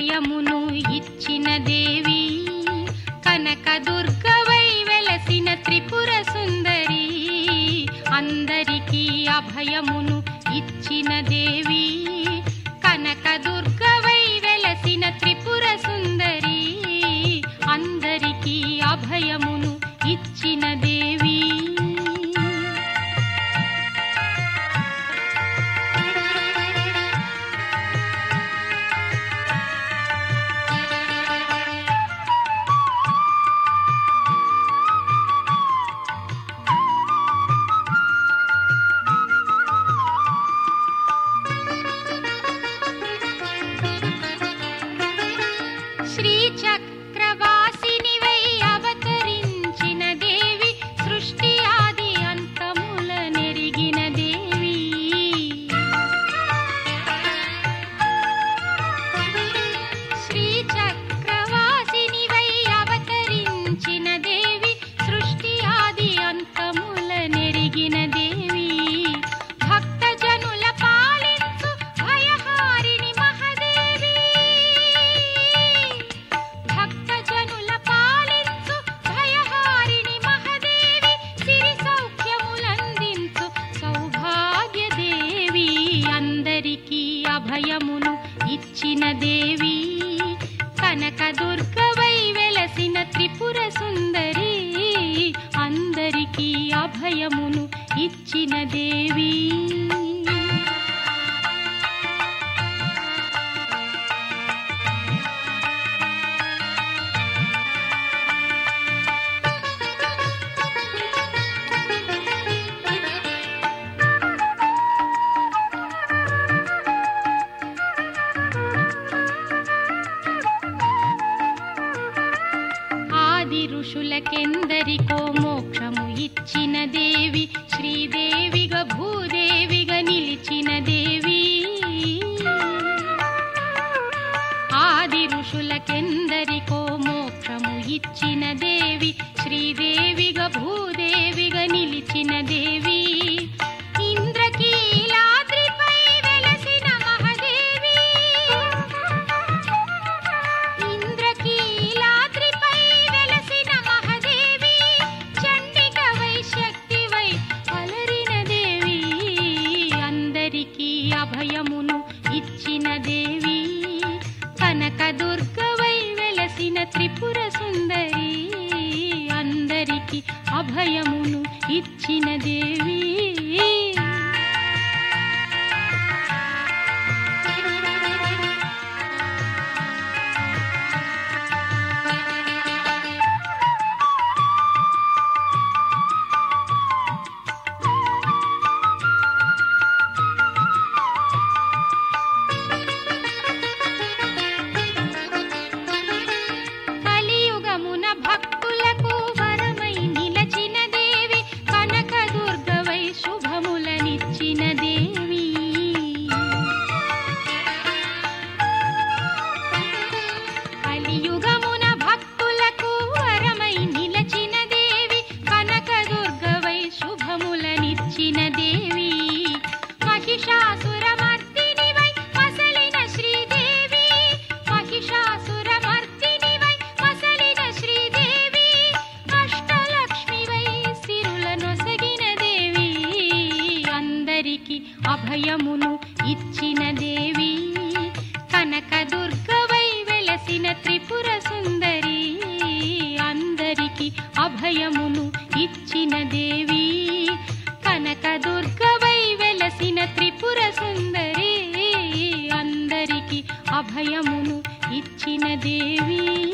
అభయమును ఇచ్చిన దేవి కనక దుర్గవై వెలసిన త్రిపుర సుందరి అందరికీ అభయమును ఇచ్చిన దేవి కనక దుర్గవై వెలసిన త్రిపుర సుందరి అందరికీ అభయమును ఇచ్చిన దేవి శ్రీచక్రవాసినివై అవతరించిన దేవి సృష్టి ఆది అంతముల నెరిగిన దేవి శ్రీచక్రవాసినివై అవతరించిన దేవి సృష్టి ఆది అంతముల నెరిగిన దేవి భక్తజనుల పాలించు భయహారిణి మహదేవి భక్తజనుల పాలించు భయహారిణి మహదేవి సిరి సౌఖ్యములందించు సౌభాగ్యదేవి అందరికీ అభయమును ఇచ్చిన దేవి కనక దుర్గవై వెలసిన త్రిపుర సుందరి అందరికీ అభయమును ఇచ్చిన దేవి ఆది ఋషులకెందరికో మోక్షము ఇచ్చిన దేవి శ్రీదేవిగా భూదేవిగా నిలిచిన దేవి ఆది ఋషులకెందరికో మోక్షము ఇచ్చిన దేవి శ్రీదేవిగా భూదేవిగా నిలిచిన దేవి ఇంద్రకీలాద్రిపై వెలసిన మహదేవి ఇంద్రకీలాద్రిపై వెలసిన మహదేవి చండికవై శక్తివై అలరిన దేవి అందరికీ అభయమును ఇచ్చిన దేవి కనక దుర్గవై వెలసిన త్రిపుర సుందరి అందరికీ అభయమును ఇచ్చిన దేవి కలియుగమున భక్తులకు వరమై నిలచిన దేవి కనక దుర్గవై శుభములనిచ్చిన దేవి కలియుగమున భక్తులకు వరమై నిలచిన దేవి కనక దుర్గవై శుభములనిచ్చిన దేవి మహిషాసురమర్దినివై మసలిన శ్రీదేవి మహిషాసురమర్దినివై మసలిన శ్రీదేవి అష్టలక్ష్మివై సిరుల నొసగిన దేవి అందరికీ అభయమును ఇచ్చిన దేవి కనక దుర్గవై వెలసిన త్రిపుర సుందరి అందరికీ అభయమును ఇచ్చిన దేవి కనక దుర్గవై వెలసిన త్రిపుర సుందరి అందరికీ అభయమును ఇచ్చిన దేవి